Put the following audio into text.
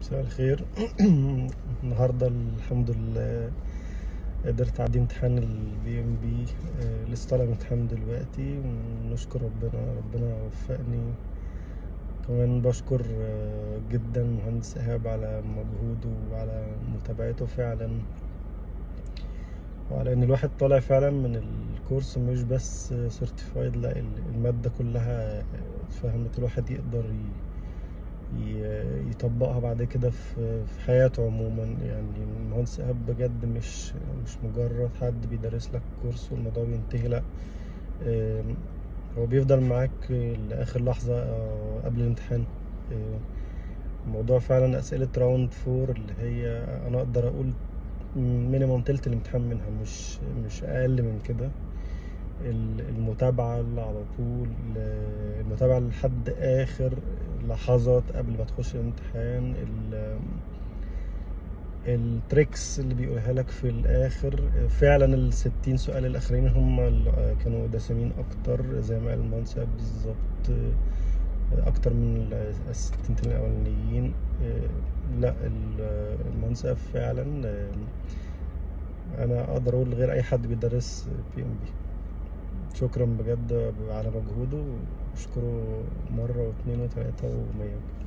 مساء الخير النهارده الحمد لله قدرت اعدي امتحان البي ام بي لسه طالع امتحان دلوقتي نشكر ربنا ربنا وفقني كمان بشكر آه، جدا مهندس ايهاب على مجهوده وعلى متابعته فعلا وعلى ان الواحد طالع فعلا من الكورس مش بس سيرتيفايد لا المادة كلها اتفهمت الواحد يقدر ي... ي- يطبقها بعد كده في في حياته عموما يعني المهندس إيهاب بجد مش مش مجرد حد بيدرس لك كورس والموضوع بينتهي لا آم، هو بيفضل معاك لآخر لحظة آه، قبل الامتحان آه، الموضوع فعلا أسئلة راوند فور اللي هي أنا أقدر أقول مينيمم تلت الامتحان منها مش مش أقل من كده ال- المتابعة اللي على طول ال- المتابعة لحد آخر لحظات قبل ما تخش الامتحان ال- التريكس اللي بيقولها لك في الآخر فعلا الستين سؤال الأخرين هم اللي كانوا دسمين أكتر زي ما قال المهندس إيهاب بالظبط أكتر من الستين الأولانيين لا ال- المهندس إيهاب فعلا أنا أقدر أقول غير أي حد بيدرس بي إم بي شكرا بجد على مجهوده اشكره مرة واثنين وثلاثة ومية